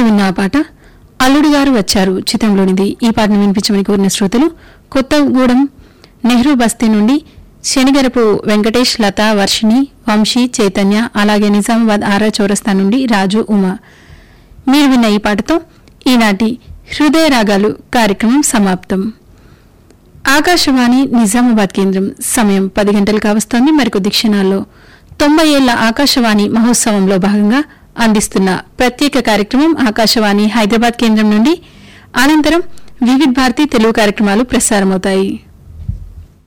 విన్న ఆ పాట అల్లుడు గారు వచ్చారు చిత్రంలోనిది ఈ పాటను వినిపించమని కోరిన శ్రోతలు కొత్తగూడెం నెహ్రూ బస్తీ నుండి శనిగరపు వెంకటేష్ లత వర్షిణి వంశీ చైతన్య అలాగే నిజామాబాద్ ఆరా చౌరస్తా నుండి రాజు ఉమా మీరు విన్న ఈ పాటతో ఈనాటి హృదయ రాగాలు కార్యక్రమం సమాప్తం ఆకాశవాణి నిజామాబాద్ కేంద్రం సమయం పది గంటలు కావస్తోంది మరికొద్ది క్షణాల్లో తొంభై ఏళ్ల ఆకాశవాణి మహోత్సవంలో భాగంగా అందిస్తున్న ప్రత్యేక కార్యక్రమం ఆకాశవాణి హైదరాబాద్ కేంద్రం నుండి అనంతరం వివిధ్ భారతి తెలుగు కార్యక్రమాలు ప్రసారమవుతాయి